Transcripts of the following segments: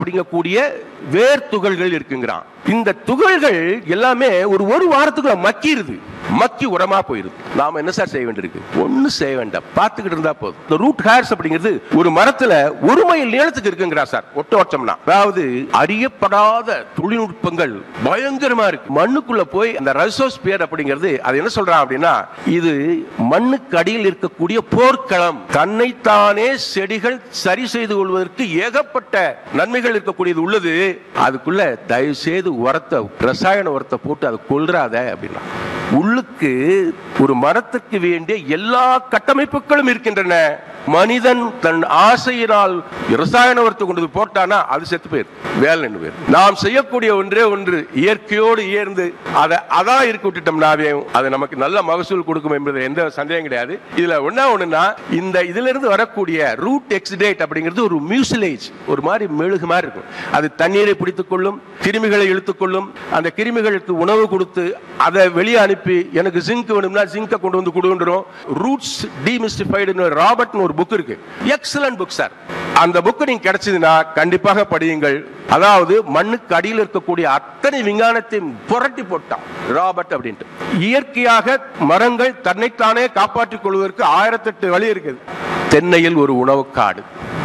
அப்படிங்கக்கூடிய வேர் துகள்கள் இருக்குங்கிறான் இந்த துகள்கள் எல்லாமே ஒரு ஒரு வாரத்துக்குள்ள மக்கிருது மக்கி உரமா போயிருது நாம என்ன சார் செய்ய வேண்டியிருக்கு ஒண்ணு செய்ய வேண்டாம் பார்த்துக்கிட்டு இருந்தா போதும் இந்த ரூட் ஹேர்ஸ் அப்படிங்கிறது ஒரு மரத்துல ஒரு மைல் நீளத்துக்கு இருக்குங்கிறா சார் ஒட்ட வச்சோம்னா அதாவது அறியப்படாத தொழில்நுட்பங்கள் பயங்கரமா இருக்கு மண்ணுக்குள்ள போய் அந்த ரசோஸ்பியர் அப்படிங்கிறது அது என்ன சொல்றான் அப்படின்னா இது மண்ணுக்கு அடியில் இருக்கக்கூடிய போர்க்களம் தன்னைத்தானே செடிகள் சரி செய்து கொள்வதற்கு ஏகப்பட்ட நன்மைகள் இருக்கக்கூடியது உள்ளது அதுக்குள்ள தயவு செய்து உரத்தை ரசாயன உரத்தை போட்டு அதை கொல்றாத அப்படின்னா உள்ளுக்கு ஒரு மரத்துக்கு வேண்டிய எல்லா கட்டமைப்புகளும் இருக்கின்றன மனிதன் தன் ஆசையினால் ரசாயன உரத்தை கொண்டு போய் போட்டானா அது செத்து போயிரு வேலை நின்று போயிரு நாம் செய்யக்கூடிய ஒன்றே ஒன்று இயற்கையோடு இயர்ந்து அதை அதான் இருக்க விட்டுட்டோம்னாவே அது நமக்கு நல்ல மகசூல் கொடுக்கும் என்பது எந்த சந்தேகம் கிடையாது இதுல ஒண்ணா ஒண்ணுன்னா இந்த இதுல இருந்து வரக்கூடிய ரூட் எக்ஸிடேட் அப்படிங்கிறது ஒரு மியூசிலேஜ் ஒரு மாதிரி மெழுகு மாதிரி இருக்கும் அது தண்ணீரை பிடித்துக் கொள்ளும் கிருமிகளை இழுத்துக் கொள்ளும் அந்த கிருமிகளுக்கு உணவு கொடுத்து அதை வெளியே அனுப்பி எனக்கு ஜிங்க் வேணும்னா ஜிங்கை கொண்டு வந்து கொடுன்றோம் ரூட்ஸ் டிமிஸ்டிஃபைடு ராபர்ட்னு ஒரு புக் இருக்கு எக்ஸலன்ட் புக் சார் அந்த புக் நீங்க கிடைச்சதுன்னா கண்டிப்பாக படியுங்கள் அதாவது மண்ணுக்கு அடியில் இருக்கக்கூடிய அத்தனை விஞ்ஞானத்தையும் புரட்டி போட்டான் ராபர்ட் அப்படின்ட்டு இயற்கையாக மரங்கள் தன்னைத்தானே காப்பாற்றிக் கொள்வதற்கு ஆயிரத்தெட்டு வழி இருக்குது தென்னையில் ஒரு உணவு காடு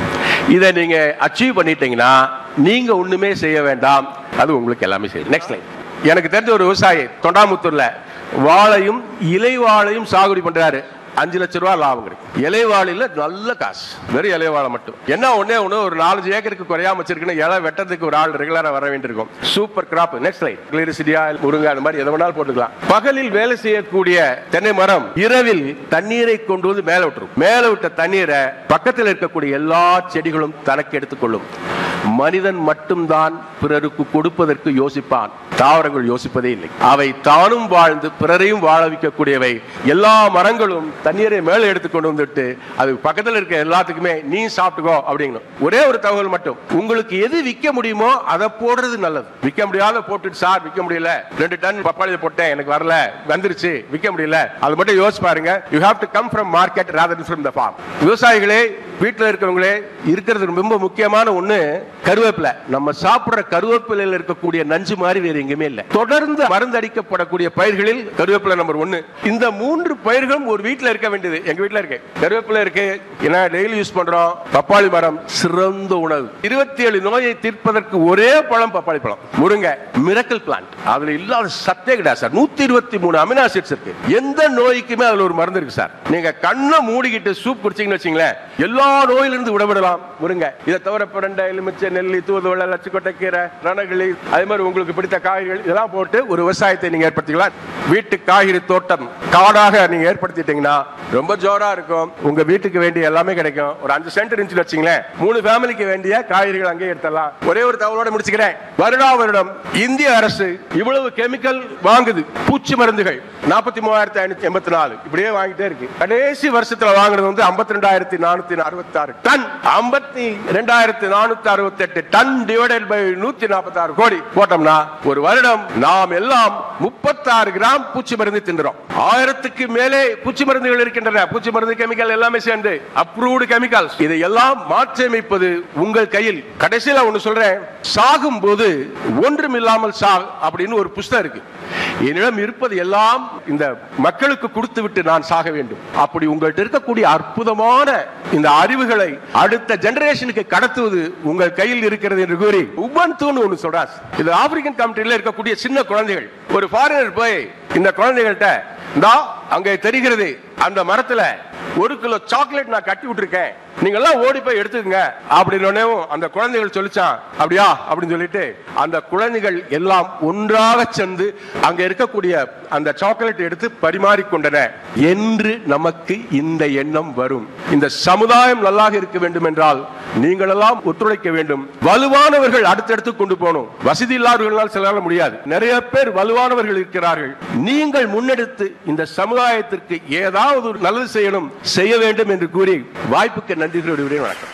இதை நீங்க அச்சீவ் பண்ணிட்டீங்கன்னா நீங்க ஒண்ணுமே செய்ய வேண்டாம் அது உங்களுக்கு எல்லாமே செய்யும் நெக்ஸ்ட் லைன் எனக்கு தெரிஞ்ச ஒரு விவசாயி தொண்டாமுத்தூர்ல வாழையும் இலை வாழையும் சாகுபடி பண்றாரு அஞ்சு லட்ச ரூபாய் லாபம் கிடைக்கும் இலை வாழையில நல்ல காசு வெறும் இலை வாழை மட்டும் என்ன ஒண்ணே ஒண்ணு ஒரு நாலஞ்சு ஏக்கருக்கு குறையாம வச்சிருக்குன்னு இலை வெட்டத்துக்கு ஒரு ஆள் ரெகுலரா வர வேண்டியிருக்கும் super crop next line gliricidia முருங்கை அந்த மாதிரி எதை வேணாலும் போட்டுக்கலாம் பகலில் வேலை செய்யக்கூடிய தென்னை மரம் இரவில் தண்ணீரை கொண்டு வந்து மேல விட்டுரும் மேல விட்ட தண்ணீரை பக்கத்தில் இருக்கக்கூடிய எல்லா செடிகளும் தனக்கு எடுத்துக்கொள்ளும் மனிதன் மட்டும்தான் பிறருக்கு கொடுப்பதற்கு யோசிப்பான் தாவரங்கள் யோசிப்பதே இல்லை அவை தானும் வாழ்ந்து பிறரையும் வாழ வைக்கக்கூடியவை எல்லா மரங்களும் தண்ணீரை மேலே எடுத்து கொண்டு வந்துட்டு அது பக்கத்தில் இருக்க எல்லாத்துக்குமே நீ சாப்பிட்டுக்கோ அப்படிங்கணும் ஒரே ஒரு தகவல் மட்டும் உங்களுக்கு எது விற்க முடியுமோ அதை போடுறது நல்லது விற்க முடியாத போட்டுட்டு சார் விற்க முடியல ரெண்டு டன் பப்பாளியை போட்டேன் எனக்கு வரல வந்துருச்சு விற்க முடியல அது மட்டும் யோசிச்சு பாருங்க you have to come from market rather from the farm விவசாயிகளே வீட்டில் இருக்கிறவங்களே இருக்கிறது ரொம்ப முக்கியமான ஒண்ணு கருவேப்பிலை நம்ம சாப்பிடுற கருவேப்பிலையில் இருக்கக்கூடிய நஞ்சு மாதிரி வேற எங்குமே இல்லை தொடர்ந்து மருந்து அடிக்கப்படக்கூடிய பயிர்களில் கருவேப்பிலை நம்பர் ஒன்னு இந்த மூன்று பயிர்களும் ஒரு வீட்டில் இருக்க வேண்டியது எங்க வீட்டில் இருக்கு கருவேப்பிலை இருக்கு ஏன்னா டெய்லி யூஸ் பண்றோம் பப்பாளி மரம் சிறந்த உணவு இருபத்தி ஏழு நோயை தீர்ப்பதற்கு ஒரே பழம் பப்பாளி பழம் முருங்கை மிரக்கல் பிளான்ட் அதுல இல்லாத சத்தே கிடையாது சார் நூத்தி இருபத்தி மூணு அமினோ ஆசிட்ஸ் இருக்கு எந்த நோய்க்குமே அதுல ஒரு மருந்து இருக்கு சார் நீங்க கண்ணை மூடிக்கிட்டு சூப் குடிச்சீங்கன்னு வச்சீங்களேன் எல்லா நோயிலிருந்து விடவிடலாம் முருங்கை இதை தவிர பிரண்டை எலுமிச்சை நெல்லி தூதுவளை லட்சக்கொட்டை கீரை ரணகளி அதே மாதிரி உங்களுக்கு பிடித்த காய்கறிகள் இதெல்லாம் போட்டு ஒரு விவசாயத்தை நீங்க ஏற்படுத்திக்கலாம் வீட்டு காய்கறி தோட்டம் காடாக நீங்க ஏற்படுத்திட்டீங்கன்னா ரொம்ப ஜோரா இருக்கும் உங்க வீட்டுக்கு வேண்டிய எல்லாமே கிடைக்கும் ஒரு அஞ்சு சென்ட் இருந்துச்சு வச்சுங்களேன் மூணு ஃபேமிலிக்கு வேண்டிய காய்கறிகள் அங்கேயே எடுத்துடலாம் ஒரே ஒரு தகவலோட முடிச்சுக்கிறேன் வருடா வருடம் இந்திய அரசு இவ்வளவு கெமிக்கல் வாங்குது பூச்சி மருந்துகள் நாற்பத்தி மூவாயிரத்தி ஐநூத்தி எண்பத்தி நாலு இப்படியே வாங்கிட்டே இருக்கு கடைசி வருஷத்துல வாங்குறது வந்து ஐம்பத்தி ரெண்டாயிரத்தி நானூத்தி அறுபத்தி ஆறு டன் ஐம்பத்தி ரெண்டாயிரத்தி நானூத்தி அறுபத்தி எட்டு டன் டிவைடட் பை நூத்தி நாற்பத்தி ஆறு கோடி போட்டோம்னா ஒரு வருடம் நாம் எல்லாம் முப்பத்தாறு கிராம் பூச்சி மருந்து தின்றோம் ஆயிரத்துக்கு மேலே பூச்சி மருந்துகள் இருக்கின்றன பூச்சி மருந்து கெமிக்கல் எல்லாமே சேர்ந்து அப்ரூவ்டு கெமிக்கல்ஸ் இதை எல்லாம் மாற்றியமைப்பது உங்கள் கையில் கடைசியில ஒண்ணு சொல்றேன் சாகும் போது ஒன்றும் இல்லாமல் சா அப்படின்னு ஒரு புஸ்தகம் இருக்கு என்னிடம் இருப்பது எல்லாம் இந்த மக்களுக்கு கொடுத்து விட்டு நான் சாக வேண்டும் அப்படி உங்கள்கிட்ட இருக்கக்கூடிய அற்புதமான இந்த அறிவுகளை அடுத்த ஜெனரேஷனுக்கு கடத்துவது உங்கள் கையில் இருக்கிறது என்று கூறி உபன்துன்னு ஒண்ணு சொல்றாஸ் இது ஆப்பிரிக்கன் கண்ட்ரில இருக்கக்கூடிய சின்ன குழந்தைகள் ஒரு ஃபாரினர் போய் இந்த குழந்தைகள்கிட்ட இந்தா அங்கே தெரிகிறது அந்த மரத்துல ஒரு கிலோ சாக்லேட் நான் கட்டி விட்டுருக்கேன் நீங்க எல்லாம் ஓடி போய் எடுத்துக்கங்க அப்படின்னு அந்த குழந்தைகள் சொல்லிச்சான் அப்படியா அப்படின்னு சொல்லிட்டு அந்த குழந்தைகள் எல்லாம் ஒன்றாக சென்று அங்க இருக்கக்கூடிய அந்த சாக்லேட் எடுத்து பரிமாறிக்கொண்டன என்று நமக்கு இந்த எண்ணம் வரும் இந்த சமுதாயம் நல்லாக இருக்க வேண்டும் என்றால் நீங்கள் எல்லாம் ஒத்துழைக்க வேண்டும் வலுவானவர்கள் அடுத்தடுத்து கொண்டு போகணும் வசதி இல்லாதவர்களால் சிலரால முடியாது நிறைய பேர் வலுவானவர்கள் இருக்கிறார்கள் நீங்கள் முன்னெடுத்து இந்த சமுதாயத்திற்கு ஏதாவது ஒரு நல்லது செய்யணும் செய்ய வேண்டும் என்று கூறி வாய்ப்புக்கு நன்றி கூறி விடுகிறேன். வணக்கம்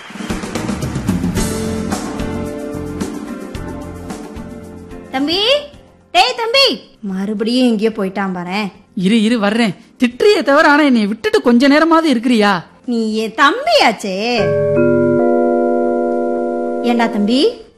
தம்பி டேய் தம்பி மறுபடியும் எங்கேயோ போயிட்டான் பாரேன் இரு இரு வர்றேன் திட்டுறியே தவிர ஆனா என்னை விட்டுட்டு கொஞ்ச நேரமாவது இருக்கிறியா நீ என் தம்பியாச்சே ஏண்டா தம்பி